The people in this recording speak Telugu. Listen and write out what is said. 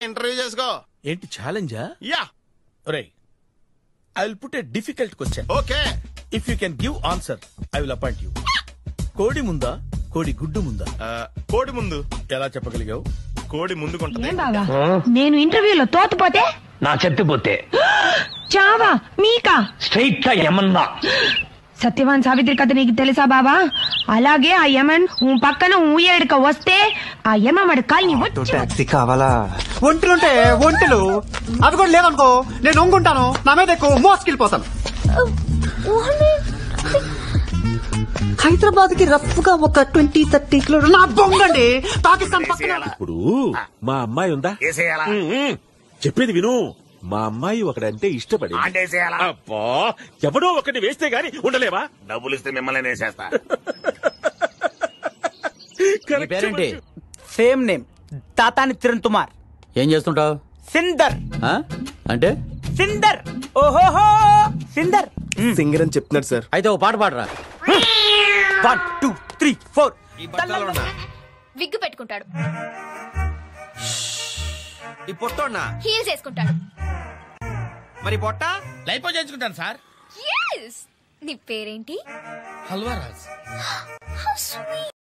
ఇంటర్వ్యూ చేసుకో ఏంటి ఛాలెంజా yeah right I will put a difficult question okay if you can give answer I will appoint you కోడి ముందా కోడి గుడ్డు ముందా ఆ, కోడి ముందు ఎలా చెప్పగలిగావు కోడి ముందుకుంటది ఏం బావా నేను ఇంటర్వ్యూలో తోతుపోతే నా చెత్తిపోతే చావా మీకా స్ట్రైట్ గా ఏమన్నా సత్యవాన్ సావిత్రి కథ నీకు తెలుసా బాబా అలాగే ఆ యమన్ ఊ పక్కన ఊయేడుక వస్తే ఆ యమమడి కాల్ని వచ్చి టాక్సీ కావాలా ఒంటలుంటే ఒంటలు అవి కూడా లేవనుకో నేను ఒంగుంటాను నా మీద ఎక్కువ మోసుకెళ్ళిపోతాను హైదరాబాద్ కి రఫ్ గా ఒక ట్వంటీ థర్టీ కిలో నా బొంగండి పాకిస్తాన్ పక్కన ఇప్పుడు మా అమ్మాయి ఉందా ఉమ్, చెప్పేది విను మా అమ్మాయి ఒకడంటే ఇష్టపడి అబ్బా ఎవడో ఒకటి వేస్తే గాని ఉండలేవా డబ్బులు ఇస్తే మిమ్మల్ని వేసేస్తా Correct పేరేంటి చెప్పొచ్చు. సేమ్ నేమ్ తాతాని కిరణ్ కుమార్ ఏం చేస్తుంటావు సిందర్ ఆ? అంటే సిందర్ ఓహోహో సిందర్ సింగర్ అని చెప్తున్నాడు సార్ అయితే ఓ పాట పాడరా one two three four wig పెట్టుకుంటాడు ఈ పొట్టోన్నా హీల్స్ వేసుకుంటాడు మరి పొట్ట లైఫ్ చేయించుకుంటాను సార్ Yes! నీ పేరేంటి హల్వా రాజ్ How sweet.